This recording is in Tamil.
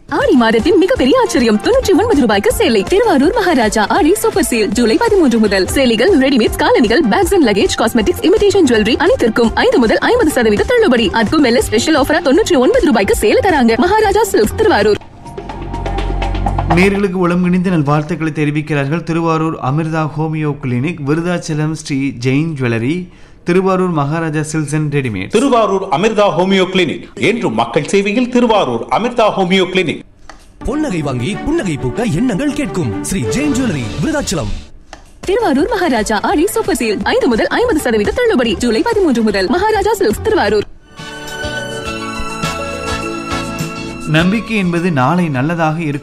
ஆடி மாதத்தின் மிகப்பெரிய ஆச்சரியம் தொண்ணூற்றி ஒன்பது ரூபாய்க்கு சேலை திருவாரூர் மகாராஜா ஆடி சூப்பர் சேல் ஜூலை பதிமூன்று முதல் சேலைகள் ரெடிமேட் காலணிகள் bags and luggage cosmetics imitation jewellery அனைத்திற்கும் ஐந்து முதல் ஐம்பது சதவீத தள்ளுபடி அதுக்கும் மேல ஸ்பெஷல் ஆஃபரா தொண்ணூற்றி ஒன்பது ரூபாய்க்கு சேல தராங்க மகாராஜா சில்க்ஸ் திருவாரூர் நேர்களுக்கு உளம்கிணிந்த நல்வாழ்த்துக்களை தெரிவிக்கிறார்கள் Tiruvarur Amrita homeo clinic Virudhachalam Sri Jain jewellery Tiruvarur Maharaja silks and readymade Tiruvarur Amrita homeo clinic என்றும் மக்கள் சேவையில் திருவாரூர் அமிர்தா ஹோமியோ கிளினிக் பொன்னகை வாங்கி புன்னகை பூக்க எண்ணங்கள் கேட்கும் Sri Jain jewellery Virudhachalam Tiruvarur Maharaja Aadi super sale ஐந்து முதல் ஐம்பது சதவீத தள்ளுபடி ஜூலை பதிமூன்று முதல் மகாராஜா சில்க்ஸ் திருவாரூர் நம்பிக்கை என்பது நாளை நல்லதாக இருக்கும்